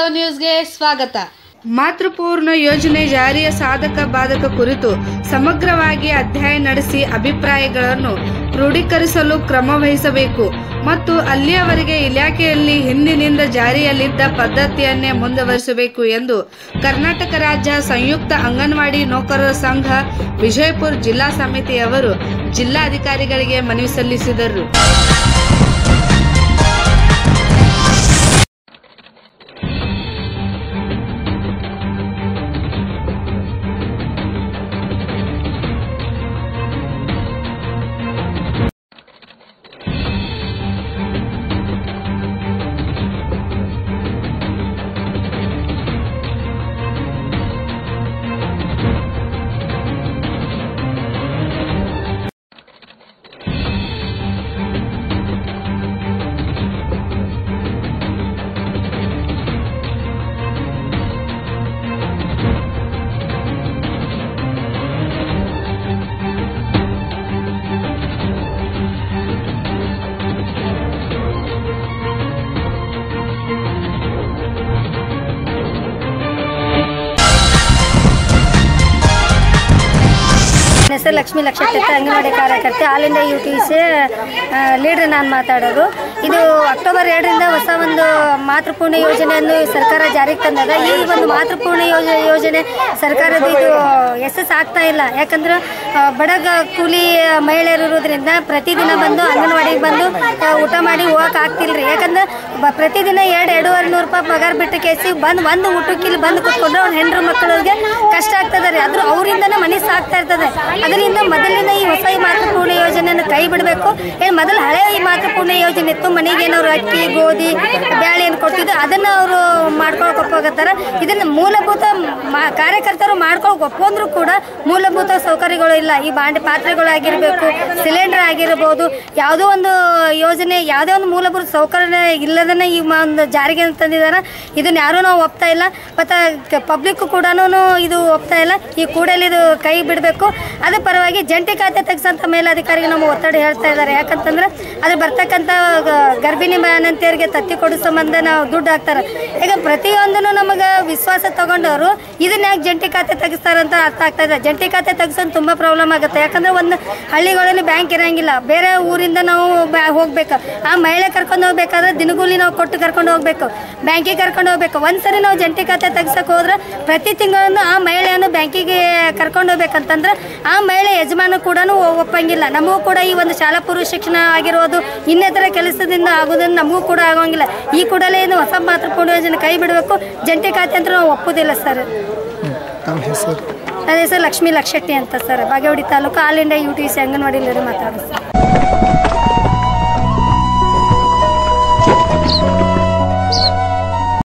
ವಾಸ್ತವ ನ್ಯೂಸ್ಗೆ ಸ್ವಾಗತ ಮಾತೃಪೂರ್ಣ ಯೋಜನೆ ಜಾರಿಯ ಸಾಧಕ ಬಾಧಕ ಕುರಿತು ಸಮಗ್ರವಾಗಿ ಅಧ್ಯಯನ ನಡೆಸಿ ಅಭಿಪ್ರಾಯಗಳನ್ನು ಕ್ರೋಢೀಕರಿಸಲು ಕ್ರಮ ವಹಿಸಬೇಕು ಮತ್ತು ಅಲ್ಲಿಯವರೆಗೆ ಇಲಾಖೆಯಲ್ಲಿ ಹಿಂದಿನಿಂದ ಜಾರಿಯಲ್ಲಿದ್ದ ಪದ್ಧತಿಯನ್ನೇ ಮುಂದುವರಿಸಬೇಕು ಎಂದು ಕರ್ನಾಟಕ ರಾಜ್ಯ ಸಂಯುಕ್ತ ಅಂಗನವಾಡಿ ನೌಕರರ ಸಂಘ ವಿಜಯಪುರ ಜಿಲ್ಲಾ ಸಮಿತಿಯವರು ಜಿಲ್ಲಾಧಿಕಾರಿಗಳಿಗೆ ಮನವಿ ಸಲ್ಲಿಸಿದರು ನನ್ನ ಹೆಸರು ಲಕ್ಷ್ಮೀ ಲಕ್ಷಟ್ಟಿ ಅಂಗನವಾಡಿ ಕಾರ್ಯಕರ್ತೆ all India U T C leader ನಾನು ಮಾತಾಡೋದು ಇದು ಅಕ್ಟೋಬರ್ ಎರಡರಿಂದ ಹೊಸ ಒಂದು ಮಾತೃಪೂರ್ಣ ಯೋಜನೆಯನ್ನು ಸರ್ಕಾರ ಜಾರಿಗೆ ತಂದಾಗ ಈ ಒಂದು ಮಾತೃಪೂರ್ಣ ಯೋಜ ಯೋಜನೆ ಸರ್ಕಾರದ ಇದು ಯಶಸ್ಸು ಆಗ್ತಾ ಇಲ್ಲ ಯಾಕಂದ್ರೆ ಆ, ಬಡಗ ಕೂಲಿ ಮಹಿಳೆಯರು ಇರೋದ್ರಿಂದ ಪ್ರತಿದಿನ ಬಂದು ಅಂಗನವಾಡಿಗೆ ಬಂದು ಆ, ಊಟ ಮಾಡಿ ಹೋಗಕ್ಕೆ ಆಗ್ತಿಲ್ರಿ ಯಾಕಂದ್ರೆ ಬ- ಪ್ರತಿದಿನ ಎರಡು ಎರಡೂವರೆ ನೂರು ರೂಪಾಯಿ ಪಗಾರ ಬಿಟ್ಟು ಕೇಸಿ ಬಂದು ಒಂದು ಊಟಕ್ಕೆ ಇಲ್ಲಿ ಬಂದು ಕೂತ್ಕೊಂಡ್ರೆ ಅವ್ರ ಹೆಣ್ಣು ಮಕ್ಕಳಿಗೆ ಕಷ್ಟ ಆಗ್ತದೆ ರೀ ಆದ್ರೂ ಅವರಿಂದನೇ ಮನೆ ಸಾಕ್ತಾ ಇರ್ತದೆ ಅದರಿಂದ ಮೊದಲಿನ ಈ ಹೊಸ ಈ ಮಾತೃಪೂರ್ಣ ಯೋಜನೆಯನ್ನು ಕೈ ಬಿಡಬೇಕು ಏನು ಮೊದಲು ಹಳೆ ಈ ಮಾತೃಪೂರ್ಣ ಯೋಜನೆ ಇತ್ತು ಮನೆಗೆ ಏನವ್ರು ಅಕ್ಕಿ ಗೋಧಿ ಬ್ಯಾಳೆಯನ್ನು ಕೊಡ್ತಿದ್ದು ಅದನ್ನು ಅವರು ಮಾಡ್ಕೊಳಕ್ ಒಪ್ಪೋಗತ್ತಾರ ಇದನ್ನ ಮೂಲಭೂತ ಮಾ- ಕಾರ್ಯಕರ್ತರು ಮಾಡ್ಕೊಳಕ್ ಒಪ್ಪಂದ್ರು ಕೂಡ ಮೂಲಭೂತ ಸೌಕರ್ಯಗಳು ಇಲ್ಲ ಈ ಬಾಂಡೆ ಪಾತ್ರೆಗಳಾಗಿರ್ಬೇಕು ಸಿಲಿಂಡರ್ ಆಗಿರ್ಬೋದು ಯಾವುದೋ ಒಂದು ಯೋಜನೆ ಯಾವುದೇ ಒಂದು ಮೂಲಭೂತ ಸೌಕರ್ಯ ಇಲ್ಲದನ್ನ ಈ ಮ- ಒಂದು ಜಾರಿಗೆ ತಂದಿದ್ದಾರೆ ಇದನ್ನ ಯಾರೂ ನಾವು ಒಪ್ತಾ ಇಲ್ಲ ಮತ್ತು ಪಬ್ಲಿಕ್ ಕೂಡ ಇದು ಒಪ್ತಾ ಇಲ್ಲ ಈ ಕೂಡಲೇ ಇದು ಕೈ ಬಿಡಬೇಕು ಅದ್ರ ಪರವಾಗಿ ಜಂಟಿ ಖಾತೆ ತೆಗೆಸಂತ ಮೇಲಧಿಕಾರಿಗೆ ನಮ್ಮ ಒತ್ತಡ ಹೇಳ್ತಾ ಇದ್ದಾರೆ ಯಾಕಂತಂದ್ರೆ ಅದ್ರ ಬರ್ತಕ್ಕಂಥ ಗ- ಗರ್ಭಿಣಿ ಬಾಣಂತಿಯರಿಗೆ ತತ್ತಿ ಕೊಡೋ ಸಂಬಂಧ ನಾವು ದುಡ್ಡು ಹಾಕ್ತಾರೆ ಈಗ ಪ್ರತಿಯೊಂದನ್ನು ನಮಗೆ ವಿಶ್ವಾಸ ತಗೊಂಡವರು ಇದನ್ನ ಯಾಕೆ ಜಂಟಿ ಖಾತೆ ತೆಗಿಸ್ತಾರಂತ ಅರ್ಥ ಆಗ್ತಾ ಇದೆ ಜಂಟಿ ಖಾತೆ ತೆಗ್ಸೋದು ತುಂಬ ಪ್ರಾಬ್ಲಮ್ ಆಗುತ್ತೆ ಯಾಕಂದ್ರೆ ಒಂದು ಹಳ್ಳಿಗಳಲ್ಲಿ ಬ್ಯಾಂಕ್ ಇರಂಗಿಲ್ಲ ಬೇರೆ ಊರಿಂದ ನಾವು ಬ್ಯಾ- ಹೋಗ್ಬೇಕು ಆ ಮಹಿಳೆ ಕರ್ಕೊಂಡು ಹೋಗ್ಬೇಕಾದ್ರೆ ದಿನಗೂಲಿ ನಾವು ಕೊಟ್ಟು ಕರ್ಕೊಂಡು ಹೋಗ್ಬೇಕು ಬ್ಯಾಂಕಿಗೆ ಕರ್ಕೊಂಡು ಹೋಗ್ಬೇಕು ಒಂದ್ಸರಿ ನಾವು ಜಂಟಿ ಖಾತೆ ತೆಗ್ಸಕ್ಕೆ ಹೋದ್ರೆ ಪ್ರತಿ ತಿಂಗಳನ್ನು ಆ ಮಹಿಳೆಯನ್ನು ಬ್ಯಾಂಕಿಗೆ ಕರ್ಕೊಂಡು ಹೋಗ್ಬೇಕಂತಂದ್ರೆ ಆ ಮಹಿಳೆ ಯಜಮಾನ ಕೂಡ ಒಪ್ಪಂಗಿಲ್ಲ ನಮಗೂ ಕೂಡ ಈ ಒಂದು ಶಾಲಾ ಪೂರ್ವ ಶಿಕ್ಷಣ ಆಗಿರೋದು ಇನ್ನಿತರ ಕೆಲಸದಿಂದ ಆಗೋದ್ರಿಂದ ನಮಗೂ ಕೂಡ ಆಗೋಂಗಿಲ್ಲ ಈ ಕೂಡಲೇ ಇದು ಹೊಸ ಮಾತೃಪೂರ್ಣ ಯೋಜನೆ ಕೈ ಬಿಡಬೇಕು ಜಂಟಿ ಖಾತೆ ಅಂತ ನಾವು ಒಪ್ಪುದಿಲ್ಲ ಸರ್ ತಮ್ಮ ಹೆಸರು ನನ್ನ ಹೆಸರು ಲಕ್ಷ್ಮೀ ಲಕ್ಷಟ್ಟಿ ಅಂತ sir Bagewadi taluk all India U T C ಅಂಗನವಾಡಿಯಲ್ಲಿ ಮಾತಾಡೋದು ಸರ್